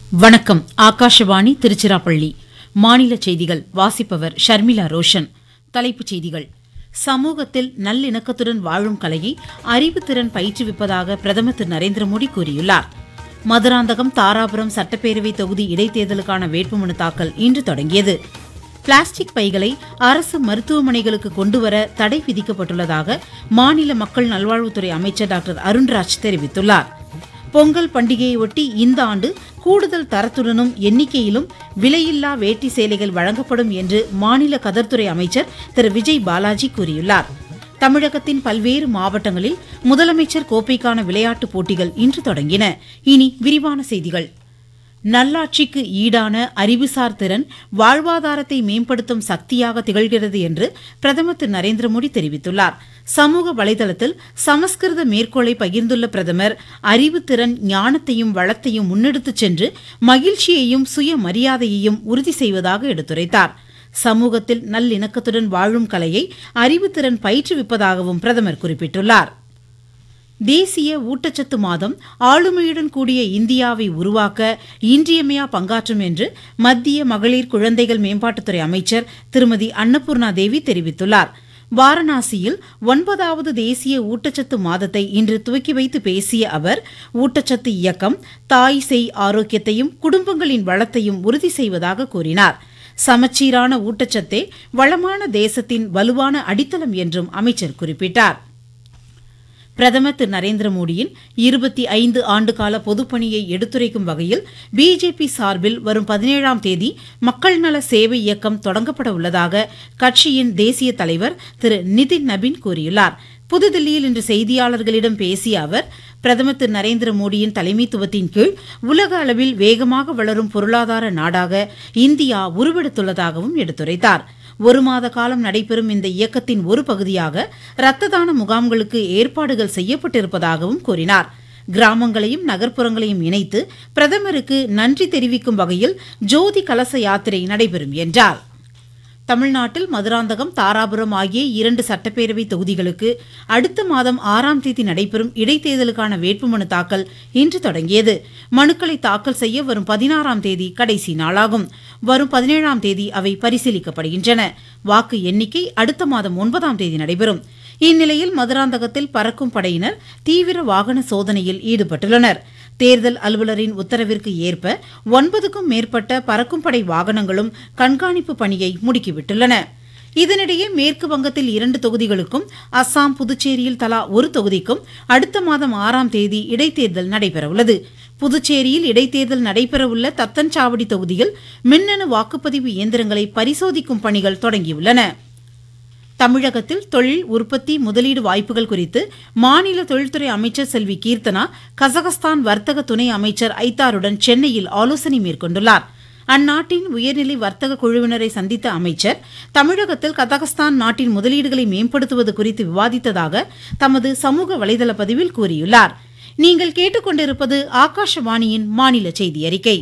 வணக்கம் ஆகாஷவாணி திருச்சிராப்பள்ளி மாநில செய்திகள் வாசிப்பவர் ஷர்மிளா ரோஷன் தலைப்புச் செய்திகள் சமூகத்தில் நல்லிணக்கத்துடன் வாழும் கலையை அறிவுத்திறன் பயிற்றுவிப்பதாக பிரதமர் திரு நரேந்திர மோடி கூறியுள்ளார் மதுராந்தகம் தாராபுரம் சட்டப்பேரவை தொகுதி இடைத்தேர்தலுக்கான வேட்புமனு தாக்கல் இன்று தொடங்கியது பிளாஸ்டிக் பைகளை அரசு மருத்துவமனைகளுக்கு கொண்டுவர தடை விதிக்கப்பட்டுள்ளதாக மாநில மக்கள் நல்வாழ்வுத்துறை அமைச்சர் டாக்டர் அருண்ராஜ் தெரிவித்துள்ளார் பொங்கல் பண்டிகையொட்டி இந்த ஆண்டு கூடுதல் தரத்துடனும் எண்ணிக்கையிலும் விலையில்லா வேட்டி சேலைகள் வழங்கப்படும் என்று மாநில கதர்த்துறை அமைச்சர் திரு விஜய் பாலாஜி கூறியுள்ளார் தமிழகத்தின் பல்வேறு மாவட்டங்களில் முதலமைச்சர் கோப்பைக்கான விளையாட்டுப் போட்டிகள் இன்று தொடங்கின இனி விரிவான செய்திகள் நல்லாட்சிக்கு ஈடான அறிவுசார் திறன் வாழ்வாதாரத்தை மேம்படுத்தும் சக்தியாக திகழ்கிறது என்று பிரதமர் திரு நரேந்திர மோடி தெரிவித்துள்ளார் சமூக வலைதளத்தில் சமஸ்கிருத மேற்கோளை பகிர்ந்துள்ள பிரதமர் அறிவுத்திறன் ஞானத்தையும் வளத்தையும் முன்னெடுத்துச் சென்று மகிழ்ச்சியையும் சுயமரியாதையையும் உறுதி செய்வதாக எடுத்துரைத்தார் சமூகத்தில் நல்லிணக்கத்துடன் வாழும் கலையை அறிவுத்திறன் பயிற்றுவிப்பதாகவும் பிரதமர் குறிப்பிட்டுள்ளார் தேசிய ஊட்டச்சத்து மாதம் ஆளுமையுடன் கூடிய இந்தியாவை உருவாக்க இன்றியமையா பங்காற்றும் என்று மத்திய மகளிர் குழந்தைகள் மேம்பாட்டுத்துறை அமைச்சர் திருமதி அன்னபூர்ணா தேவி தெரிவித்துள்ளார் வாரணாசியில் ஒன்பதாவது தேசிய ஊட்டச்சத்து மாதத்தை இன்று துவக்கி வைத்து பேசிய அவர் ஊட்டச்சத்து இயக்கம் தாய் செய் ஆரோக்கியத்தையும் குடும்பங்களின் வளத்தையும் உறுதி செய்வதாக கூறினார் சமச்சீரான ஊட்டச்சத்தே வளமான தேசத்தின் வலுவான அடித்தளம் என்றும் அமைச்சர் குறிப்பிட்டார் பிரதமர் திரு நரேந்திர மோடியின் இருபத்தி ஐந்து ஆண்டுகால பொதுப்பணியை எடுத்துரைக்கும் வகையில் பிஜேபி சார்பில் வரும் பதினேழாம் தேதி மக்கள் நல சேவை இயக்கம் தொடங்கப்பட உள்ளதாக கட்சியின் தேசிய தலைவர் திரு நிதின் நபின் கூறியுள்ளார் புதுதில்லியில் இன்று செய்தியாளர்களிடம் பேசிய அவர் பிரதமர் திரு நரேந்திர மோடியின் தலைமைத்துவத்தின் கீழ் உலக அளவில் வேகமாக வளரும் பொருளாதார நாடாக இந்தியா உருவெடுத்துள்ளதாகவும் எடுத்துரைத்தார் ஒரு மாத காலம் நடைபெறும் இந்த இயக்கத்தின் ஒரு பகுதியாக ரத்த தான முகாம்களுக்கு ஏற்பாடுகள் செய்யப்பட்டிருப்பதாகவும் கூறினார் கிராமங்களையும் நகர்ப்புறங்களையும் இணைத்து பிரதமருக்கு நன்றி தெரிவிக்கும் வகையில் ஜோதி கலச யாத்திரை நடைபெறும் என்றார் தமிழ்நாட்டில் மதுராந்தகம் தாராபுரம் ஆகிய இரண்டு சட்டப்பேரவை தொகுதிகளுக்கு அடுத்த மாதம் ஆறாம் தேதி நடைபெறும் இடைத்தேர்தலுக்கான வேட்புமனு தாக்கல் இன்று தொடங்கியது மனுக்களை தாக்கல் செய்ய வரும் பதினாறாம் தேதி கடைசி நாளாகும் வரும் பதினேழாம் தேதி அவை பரிசீலிக்கப்படுகின்றன வாக்கு எண்ணிக்கை அடுத்த மாதம் ஒன்பதாம் தேதி நடைபெறும் இந்நிலையில் மதுராந்தகத்தில் பறக்கும் படையினர் தீவிர வாகன சோதனையில் ஈடுபட்டுள்ளனர் தேர்தல் அலுவலரின் உத்தரவிற்கு ஏற்ப ஒன்பதுக்கும் மேற்பட்ட பறக்கும் படை வாகனங்களும் கண்காணிப்பு பணியை முடுக்கிவிட்டுள்ளன இதனிடையே மேற்கு வங்கத்தில் இரண்டு தொகுதிகளுக்கும் அஸ்ஸாம் புதுச்சேரியில் தலா ஒரு தொகுதிக்கும் அடுத்த மாதம் ஆறாம் தேதி இடைத்தேர்தல் நடைபெறவுள்ளது புதுச்சேரியில் இடைத்தேர்தல் நடைபெறவுள்ள தத்தன்சாவடி தொகுதியில் மின்னணு வாக்குப்பதிவு இயந்திரங்களை பரிசோதிக்கும் பணிகள் தொடங்கியுள்ளன தமிழகத்தில் தொழில் உற்பத்தி முதலீடு வாய்ப்புகள் குறித்து மாநில தொழில்துறை அமைச்சர் செல்வி கீர்த்தனா கசகஸ்தான் வர்த்தக துணை அமைச்சர் ஐத்தாருடன் சென்னையில் ஆலோசனை மேற்கொண்டுள்ளார் அந்நாட்டின் உயர்நிலை வர்த்தக குழுவினரை சந்தித்த அமைச்சர் தமிழகத்தில் கதகஸ்தான் நாட்டின் முதலீடுகளை மேம்படுத்துவது குறித்து விவாதித்ததாக தமது சமூக வலைதள பதிவில் கூறியுள்ளார் நீங்கள் கேட்டுக்கொண்டிருப்பது ஆகாஷவாணியின் மாநில செய்தி அறிக்கை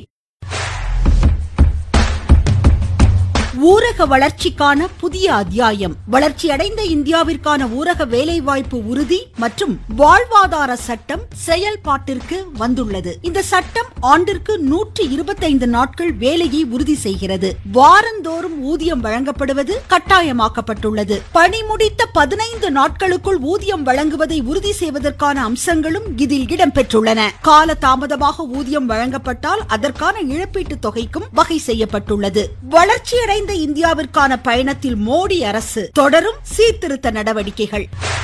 ஊரக வளர்ச்சிக்கான புதிய அத்தியாயம் வளர்ச்சியடைந்த இந்தியாவிற்கான ஊரக வேலைவாய்ப்பு உறுதி மற்றும் வாழ்வாதார சட்டம் செயல்பாட்டிற்கு வந்துள்ளது இந்த சட்டம் ஆண்டிற்கு நூற்றி இருபத்தைந்து நாட்கள் வேலையை உறுதி செய்கிறது வாரந்தோறும் ஊதியம் வழங்கப்படுவது கட்டாயமாக்கப்பட்டுள்ளது பணி முடித்த பதினைந்து நாட்களுக்குள் ஊதியம் வழங்குவதை உறுதி செய்வதற்கான அம்சங்களும் இதில் இடம்பெற்றுள்ளன கால தாமதமாக ஊதியம் வழங்கப்பட்டால் அதற்கான இழப்பீட்டு தொகைக்கும் வகை செய்யப்பட்டுள்ளது வளர்ச்சியடைந்த இந்தியாவிற்கான பயணத்தில் மோடி அரசு தொடரும் சீர்திருத்த நடவடிக்கைகள்